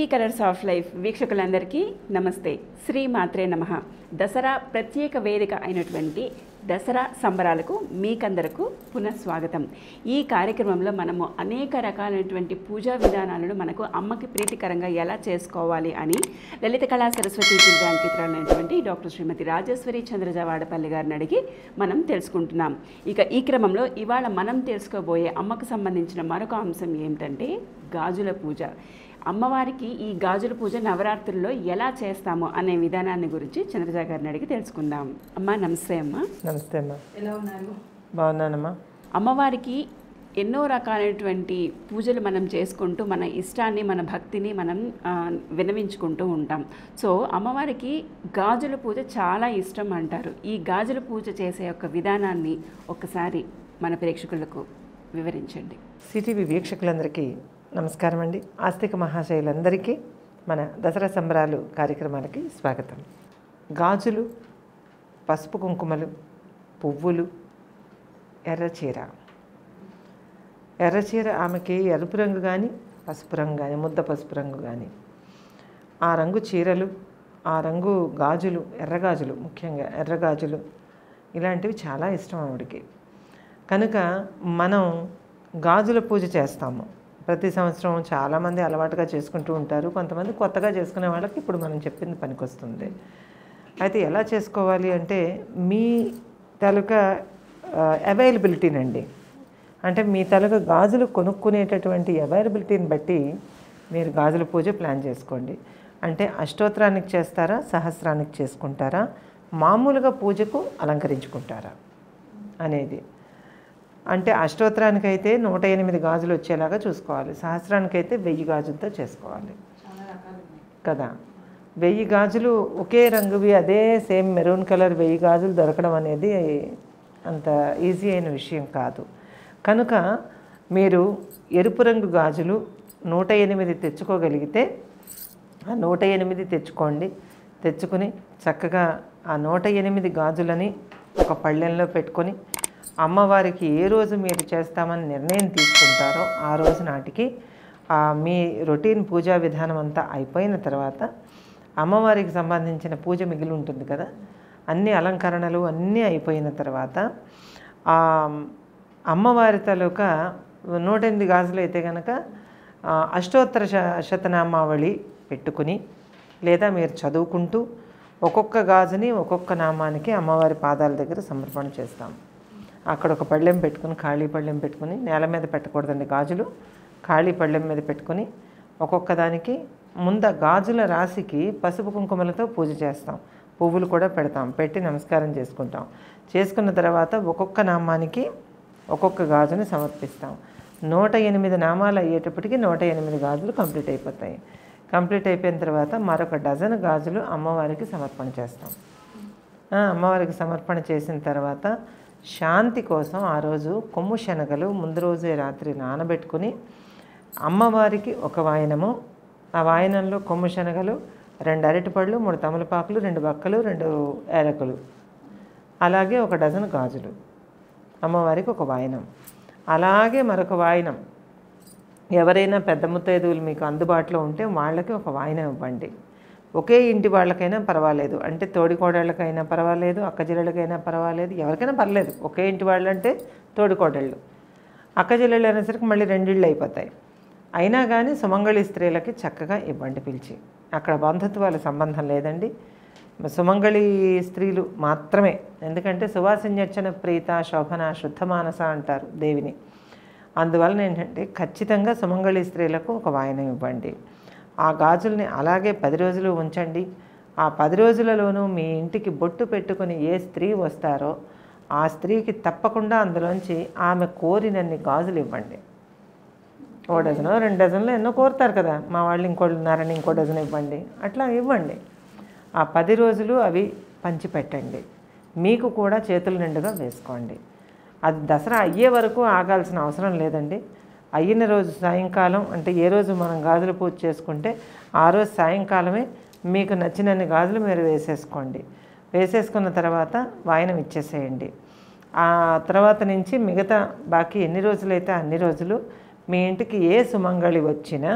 colours of life వీక్షకులందరికీ నమస్తే శ్రీ మాత్రే నమ దసరా ప్రత్యేక వేదిక అయినటువంటి దసరా సంబరాలకు మీకందరకు పునఃస్వాగతం ఈ కార్యక్రమంలో మనము అనేక రకాలైనటువంటి పూజా విధానాలను మనకు అమ్మకి ప్రీతికరంగా ఎలా చేసుకోవాలి అని లలిత కళా సరస్వతి దివ్యాంకితురాలైనటువంటి డాక్టర్ శ్రీమతి రాజేశ్వరి చంద్రజ వాడపల్లి గారిని అడిగి మనం తెలుసుకుంటున్నాం ఇక ఈ క్రమంలో ఇవాళ మనం తెలుసుకోబోయే అమ్మకు సంబంధించిన మరొక అంశం ఏమిటంటే గాజుల పూజ అమ్మవారికి ఈ గాజుల పూజ నవరాత్రుల్లో ఎలా చేస్తామో అనే విధానాన్ని గురించి చంద్రజా గారిని అడిగి తెలుసుకుందాం అమ్మ నమస్తే అమ్మ నమస్తే అమ్మా ఎలా ఉన్నారు బాగున్నానమ్మా అమ్మవారికి ఎన్నో రకాలైనటువంటి పూజలు మనం చేసుకుంటూ మన ఇష్టాన్ని మన భక్తిని మనం ఆ, వినవించుకుంటూ ఉంటాం సో అమ్మవారికి గాజుల పూజ చాలా ఇష్టం అంటారు ఈ గాజుల పూజ చేసే యొక్క విధానాన్ని ఒకసారి మన ప్రేక్షకులకు వివరించండి సిటీవీ వీక్షకులందరికీ నమస్కారం అండి ఆస్తిక మహాశయులందరికీ మన దసరా సంబరాలు కార్యక్రమాలకి స్వాగతం గాజులు పసుపు కుంకుమలు పువ్వులు ఎర్రచీర ఎర్రచీర ఆమెకి ఎరుపు రంగు కానీ పసుపు రంగు కానీ ముద్ద పసుపు రంగు కానీ ఆ రంగు చీరలు ఆ రంగు గాజులు ఎర్రగాజులు ముఖ్యంగా ఎర్రగాజులు ఇలాంటివి చాలా ఇష్టం ఆవిడకి కనుక మనం గాజుల పూజ చేస్తాము ప్రతి సంవత్సరం చాలామంది అలవాటుగా చేసుకుంటూ ఉంటారు కొంతమంది కొత్తగా చేసుకునే వాళ్ళకి ఇప్పుడు మనం చెప్పింది పనికొస్తుంది అయితే ఎలా చేసుకోవాలి అంటే మీ తాలూకా అవైలబిలిటీనండి అంటే మీ తాలూకా గాజులు కొనుక్కునేటటువంటి అవైలబిలిటీని బట్టి మీరు గాజుల పూజ ప్లాన్ చేసుకోండి అంటే అష్టోత్తరానికి చేస్తారా సహస్రానికి చేసుకుంటారా మామూలుగా పూజకు అలంకరించుకుంటారా అనేది అంటే అష్టోత్తరానికైతే నూట ఎనిమిది గాజులు వచ్చేలాగా చూసుకోవాలి సహస్రానికైతే వెయ్యి గాజులతో చేసుకోవాలి కదా వెయ్యి గాజులు ఒకే రంగువి అదే సేమ్ మెరూన్ కలర్ వెయ్యి గాజులు దొరకడం అనేది అంత ఈజీ అయిన విషయం కాదు కనుక మీరు ఎరుపు రంగు గాజులు నూట ఎనిమిది తెచ్చుకోగలిగితే ఆ నూట ఎనిమిది తెచ్చుకోండి తెచ్చుకుని చక్కగా ఆ నూట ఎనిమిది గాజులని ఒక పళ్ళెంలో పెట్టుకొని అమ్మవారికి ఏ రోజు మీరు చేస్తామని నిర్ణయం తీసుకుంటారో ఆ రోజు నాటికి ఆ మీ రొటీన్ పూజా విధానం అంతా అయిపోయిన తర్వాత అమ్మవారికి సంబంధించిన పూజ మిగిలి ఉంటుంది కదా అన్ని అలంకరణలు అన్నీ అయిపోయిన తర్వాత ఆ అమ్మవారి తాలూకా నూట ఎనిమిది గాజులు అయితే కనుక ఆ, అష్టోత్తర శ శతనామావళి పెట్టుకుని లేదా మీరు చదువుకుంటూ ఒక్కొక్క గాజుని ఒక్కొక్క నామానికి అమ్మవారి పాదాల దగ్గర సమర్పణ చేస్తాం అక్కడ ఒక పళ్ళెం పెట్టుకుని ఖాళీ పళ్ళెం పెట్టుకుని నేల మీద పెట్టకూడదండి గాజులు ఖాళీ పళ్ళెం మీద పెట్టుకుని ఒక్కొక్క దానికి ముంద గాజుల రాశికి పసుపు కుంకుమలతో పూజ చేస్తాం పువ్వులు కూడా పెడతాం పెట్టి నమస్కారం చేసుకుంటాం చేసుకున్న తర్వాత ఒక్కొక్క నామానికి ఒక్కొక్క గాజుని సమర్పిస్తాం నూట ఎనిమిది నామాలు అయ్యేటప్పటికి నూట ఎనిమిది గాజులు కంప్లీట్ అయిపోతాయి కంప్లీట్ అయిపోయిన తర్వాత మరొక డజన్ గాజులు అమ్మవారికి సమర్పణ చేస్తాం ఆ, అమ్మవారికి సమర్పణ చేసిన తర్వాత శాంతి కోసం ఆ రోజు కొమ్ము శనగలు ముందు రోజే రాత్రి నానబెట్టుకుని అమ్మవారికి ఒక వాయనము ఆ వాయనంలో కొమ్ము శనగలు రెండు అరటిపళ్ళు మూడు తమలపాకులు రెండు బక్కలు రెండు ఏలకులు అలాగే ఒక డజన్ గాజులు అమ్మవారికి ఒక వాయనం అలాగే మరొక వాయనం ఎవరైనా పెద్ద ముత్తైదువులు మీకు అందుబాటులో ఉంటే వాళ్ళకి ఒక వాయినం ఇవ్వండి ఒకే ఇంటి వాళ్ళకైనా పర్వాలేదు అంటే తోడికోడళ్ళకైనా పర్వాలేదు అక్కచెల్లెళ్ళకైనా పర్వాలేదు ఎవరికైనా పర్లేదు ఒకే ఇంటి వాళ్ళు అంటే తోడికోడళ్ళు అక్కచెల్లెళ్ళు అనేసరికి మళ్ళీ రెండిళ్ళు అయిపోతాయి అయినా కానీ సుమంగళి స్త్రీలకి చక్కగా ఇవ్వండి పిలిచి అక్కడ బంధుత్వాల సంబంధం లేదండి సుమంగళి స్త్రీలు మాత్రమే ఎందుకంటే సువాసన్యర్చన ప్రీత శోభన శుద్ధ మానస అంటారు దేవిని అందువలన ఏంటంటే ఖచ్చితంగా సుమంగళి స్త్రీలకు ఒక వాయనం ఇవ్వండి ఆ గాజుల్ని అలాగే పది రోజులు ఉంచండి ఆ పది రోజులలోనూ మీ ఇంటికి బొట్టు పెట్టుకుని ఏ స్త్రీ వస్తారో ఆ స్త్రీకి తప్పకుండా అందులోంచి ఆమె కోరినన్ని గాజులు ఇవ్వండి ఓ డజను రెండు డజన్లు ఎన్నో కోరుతారు కదా మా వాళ్ళు ఇంకోళ్ళు ఉన్నారని ఇంకో డజన్ ఇవ్వండి అట్లా ఇవ్వండి ఆ పది రోజులు అవి పంచిపెట్టండి మీకు కూడా చేతుల నిండుగా వేసుకోండి అది దసరా అయ్యే వరకు ఆగాల్సిన అవసరం లేదండి అయిన రోజు సాయంకాలం అంటే ఏ రోజు మనం గాజుల పూజ చేసుకుంటే ఆ రోజు సాయంకాలమే మీకు నచ్చినన్ని గాజులు మీరు వేసేసుకోండి వేసేసుకున్న తర్వాత వాయనం ఇచ్చేసేయండి ఆ తర్వాత నుంచి మిగతా బాకీ ఎన్ని రోజులైతే అన్ని రోజులు మీ ఇంటికి ఏ సుమంగళి వచ్చినా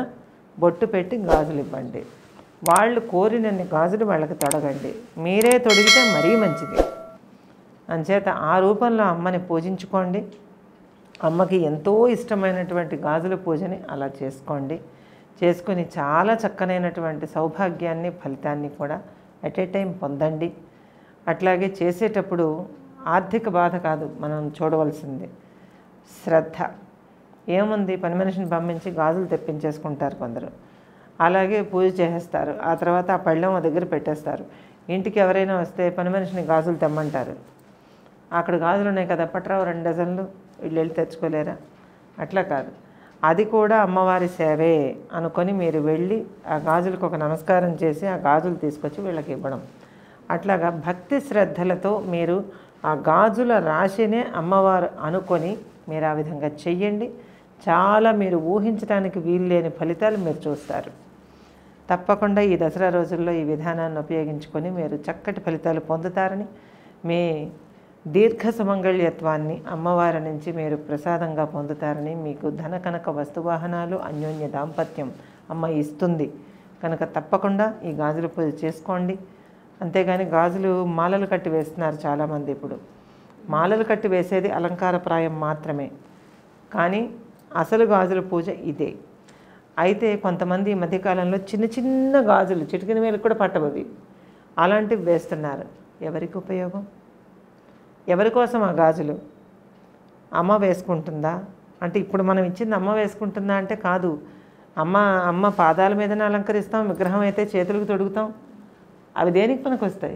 బొట్టు పెట్టి గాజులు ఇవ్వండి వాళ్ళు కోరినన్ని గాజులు వాళ్ళకి తొడగండి మీరే తొడిగితే మరీ మంచిది అంచేత ఆ రూపంలో అమ్మని పూజించుకోండి అమ్మకి ఎంతో ఇష్టమైనటువంటి గాజుల పూజని అలా చేసుకోండి చేసుకుని చాలా చక్కనైనటువంటి సౌభాగ్యాన్ని ఫలితాన్ని కూడా అట్ ఏ టైం పొందండి అట్లాగే చేసేటప్పుడు ఆర్థిక బాధ కాదు మనం చూడవలసింది శ్రద్ధ ఏముంది పని మనిషిని పంపించి గాజులు తెప్పించేసుకుంటారు కొందరు అలాగే పూజ చేసేస్తారు ఆ తర్వాత ఆ పళ్ళెం ఆ దగ్గర పెట్టేస్తారు ఇంటికి ఎవరైనా వస్తే పని మనిషిని గాజులు తెమ్మంటారు అక్కడ గాజులు ఉన్నాయి కదా పట్రావు రెండు డజన్లు వీళ్ళు వెళ్ళి తెచ్చుకోలేరా అట్లా కాదు అది కూడా అమ్మవారి సేవే అనుకొని మీరు వెళ్ళి ఆ గాజులకు ఒక నమస్కారం చేసి ఆ గాజులు తీసుకొచ్చి వీళ్ళకి ఇవ్వడం అట్లాగా భక్తి శ్రద్ధలతో మీరు ఆ గాజుల రాశినే అమ్మవారు అనుకొని మీరు ఆ విధంగా చెయ్యండి చాలా మీరు ఊహించడానికి వీల్లేని ఫలితాలు మీరు చూస్తారు తప్పకుండా ఈ దసరా రోజుల్లో ఈ విధానాన్ని ఉపయోగించుకొని మీరు చక్కటి ఫలితాలు పొందుతారని మీ దీర్ఘ సుమంగళ్యత్వాన్ని అమ్మవారి నుంచి మీరు ప్రసాదంగా పొందుతారని మీకు ధన కనక వస్తువాహనాలు అన్యోన్య దాంపత్యం అమ్మ ఇస్తుంది కనుక తప్పకుండా ఈ గాజుల పూజ చేసుకోండి అంతేగాని గాజులు మాలలు కట్టి వేస్తున్నారు చాలామంది ఇప్పుడు మాలలు కట్టి వేసేది అలంకారప్రాయం మాత్రమే కానీ అసలు గాజుల పూజ ఇదే అయితే కొంతమంది ఈ మధ్యకాలంలో చిన్న చిన్న గాజులు చిటికిన వేలకు కూడా పట్టబవి అలాంటివి వేస్తున్నారు ఎవరికి ఉపయోగం ఎవరి కోసం ఆ గాజులు అమ్మ వేసుకుంటుందా అంటే ఇప్పుడు మనం ఇచ్చింది అమ్మ వేసుకుంటుందా అంటే కాదు అమ్మ అమ్మ పాదాల మీదనే అలంకరిస్తాం విగ్రహం అయితే చేతులకు తొడుగుతాం అవి దేనికి పనికి వస్తాయి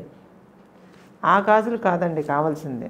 ఆ గాజులు కాదండి కావాల్సిందే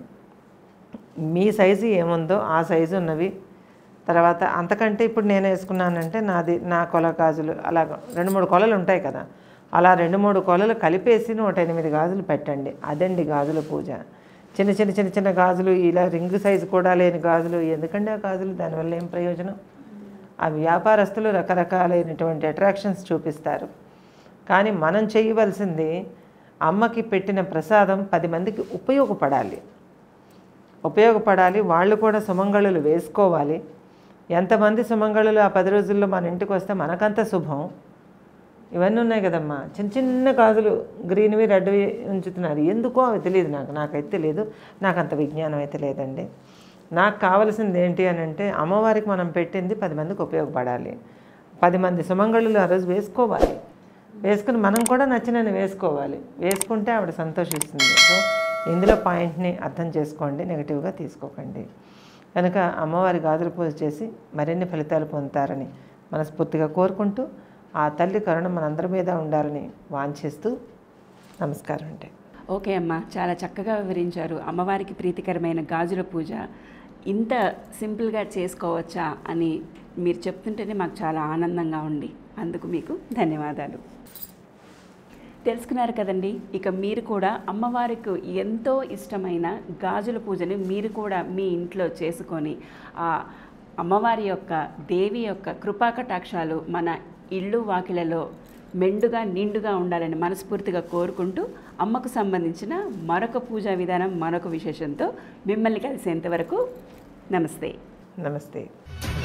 మీ సైజు ఏముందో ఆ సైజు ఉన్నవి తర్వాత అంతకంటే ఇప్పుడు నేను వేసుకున్నానంటే నాది నా కొల గాజులు అలా రెండు మూడు కొలలు ఉంటాయి కదా అలా రెండు మూడు కొలలు కలిపేసి నూట ఎనిమిది గాజులు పెట్టండి అదండి గాజుల పూజ చిన్న చిన్న చిన్న చిన్న గాజులు ఇలా రింగ్ సైజు కూడా లేని గాజులు ఎందుకండి ఆ గాజులు దానివల్ల ఏం ప్రయోజనం ఆ వ్యాపారస్తులు రకరకాలైనటువంటి అట్రాక్షన్స్ చూపిస్తారు కానీ మనం చేయవలసింది అమ్మకి పెట్టిన ప్రసాదం పది మందికి ఉపయోగపడాలి ఉపయోగపడాలి వాళ్ళు కూడా సుమంగళులు వేసుకోవాలి ఎంతమంది సుమంగళులు ఆ పది రోజుల్లో మన ఇంటికి వస్తే మనకంత శుభం ఇవన్నీ ఉన్నాయి కదమ్మా చిన్న చిన్న గాజులు గ్రీన్వి రెడ్వి ఉంచుతున్నారు ఎందుకో అవి తెలియదు నాకు నాకైతే తెలియదు నాకు అంత విజ్ఞానం అయితే లేదండి నాకు కావాల్సింది ఏంటి అని అంటే అమ్మవారికి మనం పెట్టింది పది మందికి ఉపయోగపడాలి పది మంది సుమంగళులు ఆ రోజు వేసుకోవాలి వేసుకుని మనం కూడా నచ్చినని వేసుకోవాలి వేసుకుంటే ఆవిడ సంతోషిస్తుంది సో ఇందులో పాయింట్ని అర్థం చేసుకోండి నెగిటివ్గా తీసుకోకండి కనుక అమ్మవారి గాజుల పూజ చేసి మరిన్ని ఫలితాలు పొందుతారని మనస్ఫూర్తిగా కోరుకుంటూ ఆ తల్లి కరుణ మనందరి మీద ఉండాలని వాంఛిస్తూ నమస్కారం అండి ఓకే అమ్మ చాలా చక్కగా వివరించారు అమ్మవారికి ప్రీతికరమైన గాజుల పూజ ఇంత సింపుల్గా చేసుకోవచ్చా అని మీరు చెప్తుంటేనే మాకు చాలా ఆనందంగా ఉంది అందుకు మీకు ధన్యవాదాలు తెలుసుకున్నారు కదండి ఇక మీరు కూడా అమ్మవారికి ఎంతో ఇష్టమైన గాజుల పూజని మీరు కూడా మీ ఇంట్లో చేసుకొని ఆ అమ్మవారి యొక్క దేవి యొక్క కృపా కటాక్షాలు మన ఇళ్ళు వాకిలలో మెండుగా నిండుగా ఉండాలని మనస్ఫూర్తిగా కోరుకుంటూ అమ్మకు సంబంధించిన మరొక పూజా విధానం మరొక విశేషంతో మిమ్మల్ని కలిసేంత వరకు నమస్తే నమస్తే